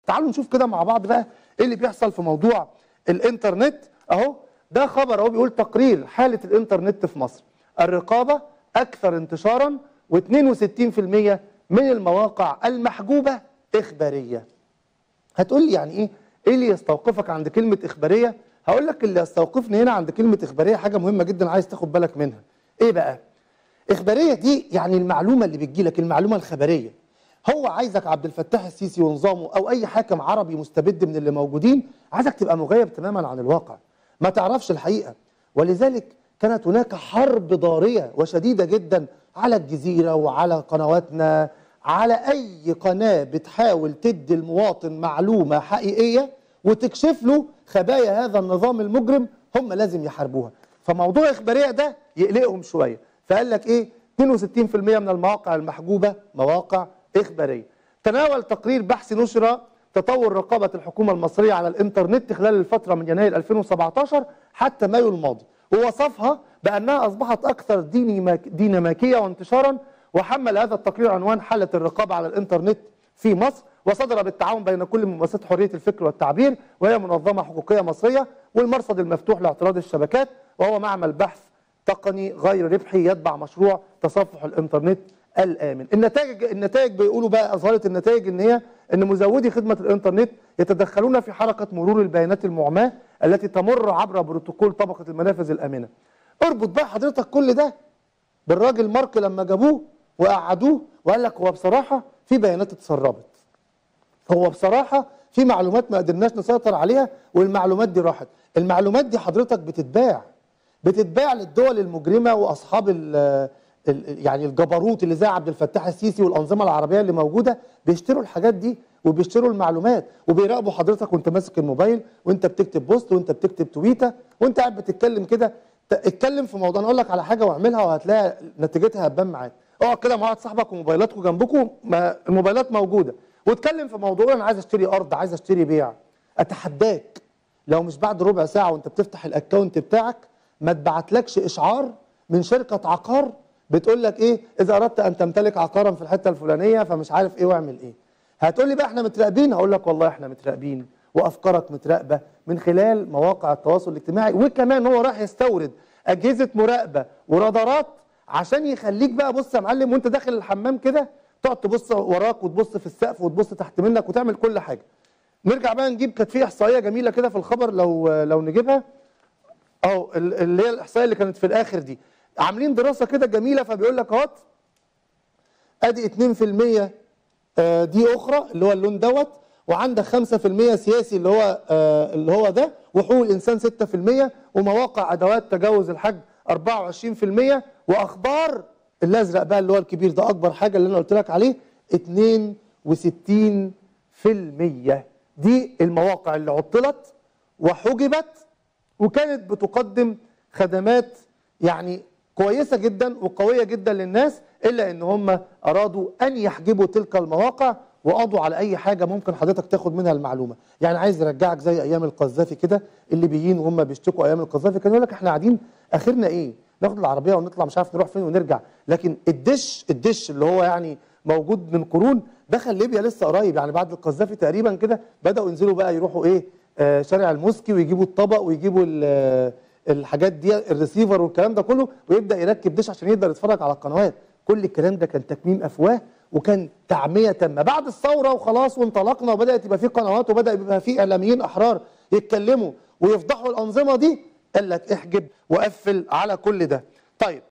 تعالوا نشوف كده مع بعض بقى ايه اللي بيحصل في موضوع الانترنت اهو ده خبر اهو بيقول تقرير حاله الانترنت في مصر الرقابه اكثر انتشارا و62% من المواقع المحجوبه اخباريه هتقول لي يعني ايه ايه اللي يستوقفك عند كلمه اخباريه هقول لك اللي يستوقفني هنا عند كلمه اخباريه حاجه مهمه جدا عايز تاخد بالك منها ايه بقى اخباريه دي يعني المعلومه اللي بتجيلك المعلومه الخبريه هو عايزك عبد الفتاح السيسي ونظامه او اي حاكم عربي مستبد من اللي موجودين عايزك تبقى مغيب تماما عن الواقع ما تعرفش الحقيقه ولذلك كانت هناك حرب ضاريه وشديده جدا على الجزيره وعلى قنواتنا على اي قناه بتحاول تدي المواطن معلومه حقيقيه وتكشف له خبايا هذا النظام المجرم هم لازم يحاربوها فموضوع اخباريه ده يقلقهم شويه فقال لك ايه 62% من المواقع المحجوبه مواقع اخباريه تناول تقرير بحث نشر تطور رقابه الحكومه المصريه على الانترنت خلال الفتره من يناير 2017 حتى مايو الماضي ووصفها بانها اصبحت اكثر دينيماك ديناميكيه وانتشارا وحمل هذا التقرير عنوان حاله الرقابه على الانترنت في مصر وصدر بالتعاون بين كل مؤسسات حريه الفكر والتعبير وهي منظمه حقوقيه مصريه والمرصد المفتوح لاعتراض الشبكات وهو معمل بحث تقني غير ربحي يتبع مشروع تصفح الانترنت الامن النتائج النتائج بيقولوا بقى اظهرت النتائج ان هي ان مزودي خدمه الانترنت يتدخلون في حركه مرور البيانات المعماه التي تمر عبر بروتوكول طبقه المنافذ الامنه اربط بقى حضرتك كل ده بالراجل مارك لما جابوه وقعدوه وقال لك هو بصراحه في بيانات اتسربت هو بصراحه في معلومات ما قدرناش نسيطر عليها والمعلومات دي راحت المعلومات دي حضرتك بتتباع بتتباع للدول المجرمه واصحاب ال ال يعني الجبروت اللي زي عبد الفتاح السيسي والانظمه العربيه اللي موجوده بيشتروا الحاجات دي وبيشتروا المعلومات وبيراقبوا حضرتك وانت ماسك الموبايل وانت بتكتب بوست وانت بتكتب تويته وانت قاعد بتتكلم كده اتكلم في موضوع انا اقول لك على حاجه واعملها وهتلاقي نتيجتها هتبان معاك اقعد كده مع واحد صاحبك وموبايلاتكم جنبكم ما الموبايلات موجوده واتكلم في موضوع انا عايز اشتري ارض عايز اشتري بيع اتحداك لو مش بعد ربع ساعه وانت بتفتح الاكونت بتاعك ما تبعتلكش اشعار من شركه عقار بتقول لك ايه اذا اردت ان تمتلك عقارا في الحته الفلانيه فمش عارف ايه واعمل ايه هتقول لي بقى احنا متراقبين هقول لك والله احنا متراقبين وافكارك متراقبه من خلال مواقع التواصل الاجتماعي وكمان هو راح يستورد اجهزه مراقبه ورادارات عشان يخليك بقى بص يا معلم وانت داخل الحمام كده تقعد تبص وراك وتبص في السقف وتبص تحت منك وتعمل كل حاجه نرجع بقى نجيب كانت في احصائيه جميله كده في الخبر لو لو نجيبها اهو اللي هي الاحصائيه اللي كانت في الاخر دي عاملين دراسه كده جميله فبيقول لك اهوت ادي 2% آه دي اخرى اللي هو اللون دوت وعندك 5% سياسي اللي هو آه اللي هو ده وحقوق الانسان 6% ومواقع ادوات تجاوز الحجم 24% واخبار الازرق بقى اللي هو الكبير ده اكبر حاجه اللي انا قلت لك عليه 62% دي المواقع اللي عطلت وحجبت وكانت بتقدم خدمات يعني كويسه جدا وقويه جدا للناس الا ان هم ارادوا ان يحجبوا تلك المواقع وقضوا على اي حاجه ممكن حضرتك تاخد منها المعلومه يعني عايز يرجعك زي ايام القذافي كده الليبيين وهم بيشتكوا ايام القذافي كانوا يقول لك احنا قاعدين اخرنا ايه ناخد العربيه ونطلع مش عارف نروح فين ونرجع لكن الدش الدش اللي هو يعني موجود من قرون دخل ليبيا لسه قريب يعني بعد القذافي تقريبا كده بداوا ينزلوا بقى يروحوا ايه آه شارع الموسكي ويجيبوا الطبق ويجيبوا الحاجات دي الريسيفر والكلام ده كله ويبدا يركب دش عشان يقدر يتفرج على القنوات كل الكلام ده كان تكميم افواه وكان تعميه تامه بعد الثوره وخلاص وانطلقنا وبدات يبقى في قنوات وبدا يبقى في اعلاميين احرار يتكلموا ويفضحوا الانظمه دي قال لك احجب وقفل على كل ده طيب